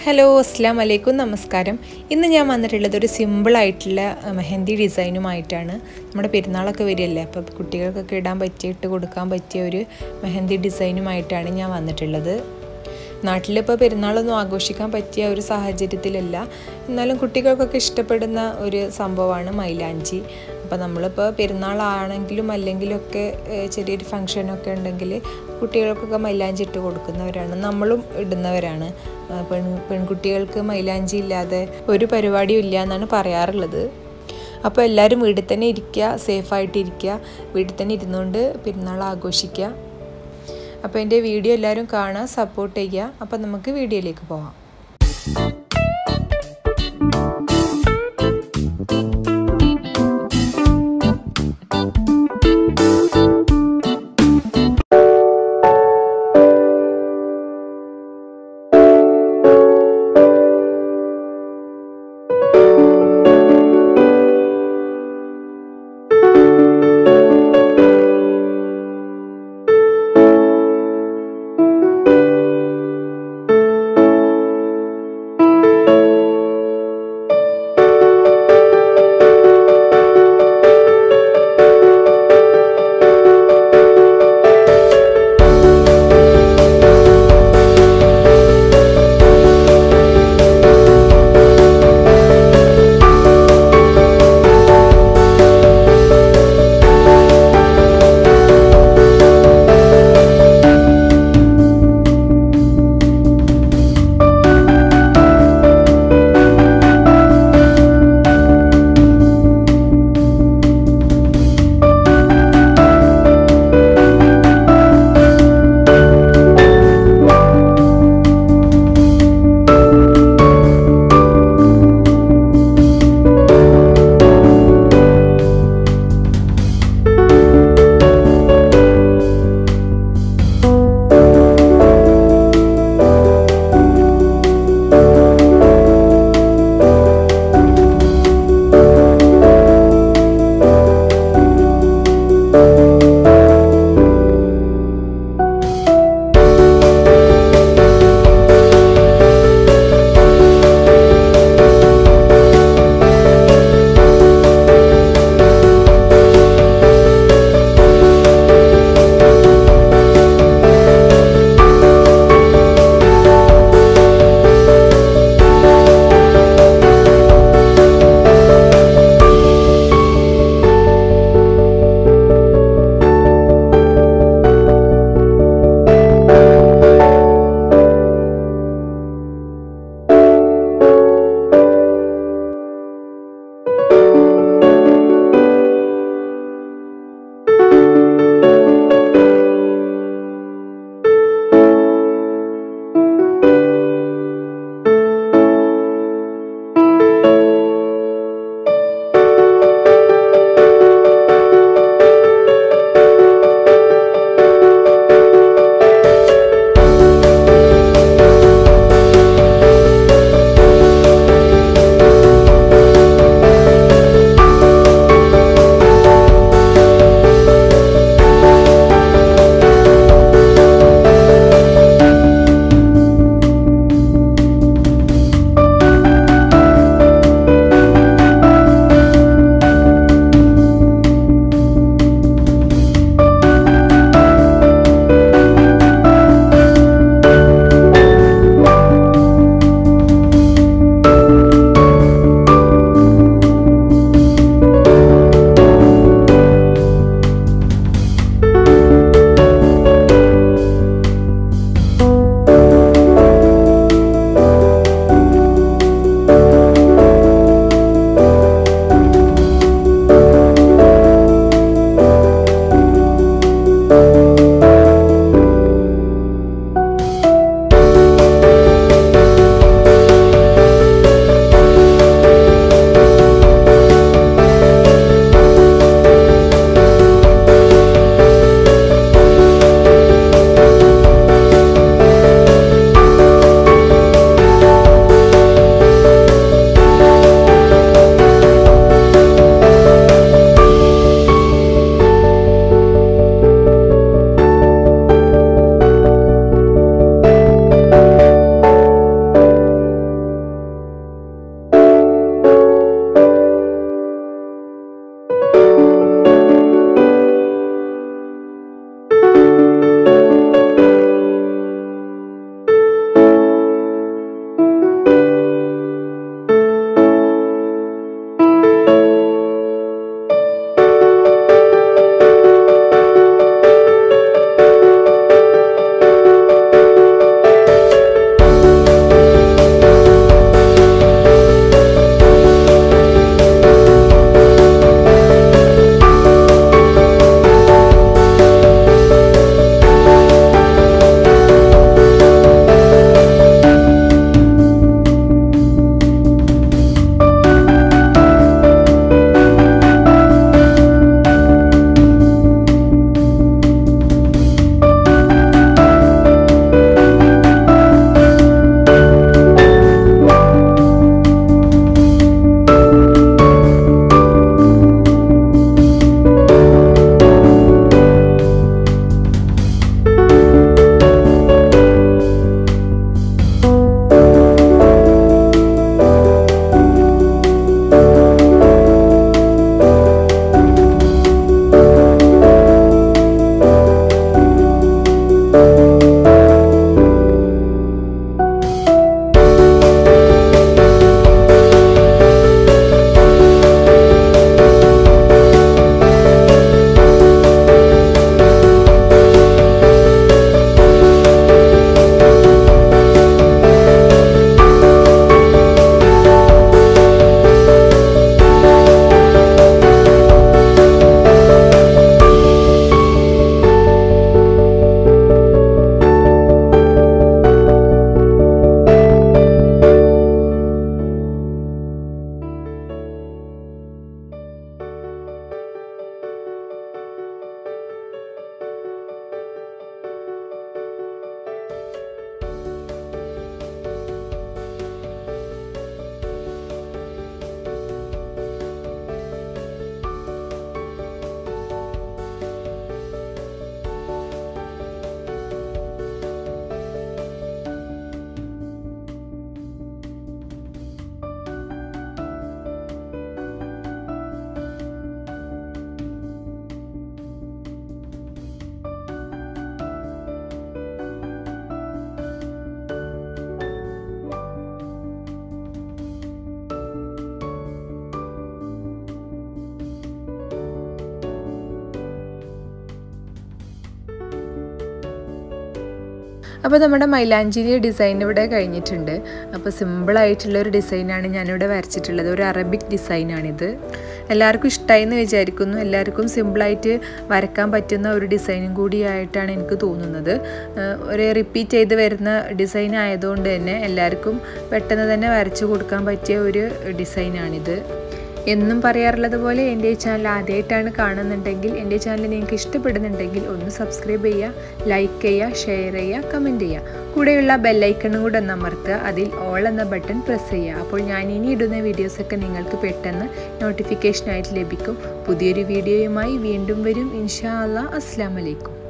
hello അസ്സാം വലൈക്കും നമസ്കാരം ഇന്ന് ഞാൻ വന്നിട്ടുള്ളത് ഒരു സിമ്പിളായിട്ടുള്ള മെഹന്തി ഡിസൈനുമായിട്ടാണ് നമ്മുടെ പെരുന്നാളൊക്കെ വരികയല്ലേ അപ്പോൾ കുട്ടികൾക്കൊക്കെ ഇടാൻ പറ്റിയ ഇട്ട് കൊടുക്കാൻ പറ്റിയ ഒരു മെഹന്തി ഡിസൈനുമായിട്ടാണ് ഞാൻ വന്നിട്ടുള്ളത് നാട്ടിലിപ്പോൾ പെരുന്നാളൊന്നും ആഘോഷിക്കാൻ പറ്റിയ ഒരു സാഹചര്യത്തിലല്ല എന്നാലും കുട്ടികൾക്കൊക്കെ ഇഷ്ടപ്പെടുന്ന ഒരു സംഭവമാണ് മൈലാഞ്ചി അപ്പോൾ നമ്മളിപ്പോൾ പെരുന്നാളാണെങ്കിലും അല്ലെങ്കിലൊക്കെ ഏഹ്, ചെറിയൊരു ഫങ്ഷനൊക്കെ ഉണ്ടെങ്കിൽ കുട്ടികൾക്കൊക്കെ മൈലാഞ്ചി ഇട്ട് കൊടുക്കുന്നവരാണ് നമ്മളും ഇടുന്നവരാണ് ആ, പെൺ പെൺകുട്ടികൾക്ക് മൈലാഞ്ചി ഇല്ലാതെ ഒരു പരിപാടിയും ഇല്ല എന്നാണ് പറയാറുള്ളത് അപ്പോൾ എല്ലാവരും വീട്ടിൽ തന്നെ ഇരിക്കുക സേഫായിട്ട് ഇരിക്കുക വീട്ടിൽ തന്നെ ഇരുന്നുകൊണ്ട് പെരുന്നാൾ ആഘോഷിക്കുക അപ്പോൾ എൻ്റെ വീഡിയോ എല്ലാവരും കാണുക സപ്പോർട്ട് ചെയ്യുക അപ്പോൾ നമുക്ക് വീഡിയോയിലേക്ക് പോവാം അപ്പോൾ നമ്മുടെ മൈലാഞ്ചിരി ഡിസൈൻ ഇവിടെ കഴിഞ്ഞിട്ടുണ്ട് അപ്പോൾ സിമ്പിളായിട്ടുള്ള ഒരു ഡിസൈനാണ് ഞാനിവിടെ വരച്ചിട്ടുള്ളത് ഒരു അറബിക് ഡിസൈനാണിത് എല്ലാവർക്കും ഇഷ്ടമായി എന്ന് വിചാരിക്കുന്നു എല്ലാവർക്കും സിമ്പിളായിട്ട് വരക്കാൻ പറ്റുന്ന ഒരു ഡിസൈനും കൂടിയായിട്ടാണ് എനിക്ക് തോന്നുന്നത് ഒരു റിപ്പീറ്റ് ചെയ്ത് വരുന്ന ഡിസൈൻ ആയതുകൊണ്ട് തന്നെ എല്ലാവർക്കും പെട്ടെന്ന് തന്നെ വരച്ചു കൊടുക്കാൻ പറ്റിയ ഒരു ഡിസൈനാണിത് എന്നും പറയാറുള്ളത് പോലെ എൻ്റെ ഈ ചാനൽ ആദ്യമായിട്ടാണ് കാണുന്നുണ്ടെങ്കിൽ എൻ്റെ ചാനൽ നിങ്ങൾക്ക് ഇഷ്ടപ്പെടുന്നുണ്ടെങ്കിൽ ഒന്ന് സബ്സ്ക്രൈബ് ചെയ്യുക ലൈക്ക് ചെയ്യുക ഷെയർ ചെയ്യുക കമൻറ്റ് ചെയ്യുക കൂടെയുള്ള ബെല്ലൈക്കണും കൂടെ ഒന്ന് അമർത്തുക അതിൽ ഓൾ എന്ന ബട്ടൺ പ്രസ് ചെയ്യുക അപ്പോൾ ഞാൻ ഇനി ഇടുന്ന വീഡിയോസൊക്കെ നിങ്ങൾക്ക് പെട്ടെന്ന് നോട്ടിഫിക്കേഷനായിട്ട് ലഭിക്കും പുതിയൊരു വീഡിയോയുമായി വീണ്ടും വരും ഇൻഷാ അല്ലാ അസ്സാം വലൈക്കും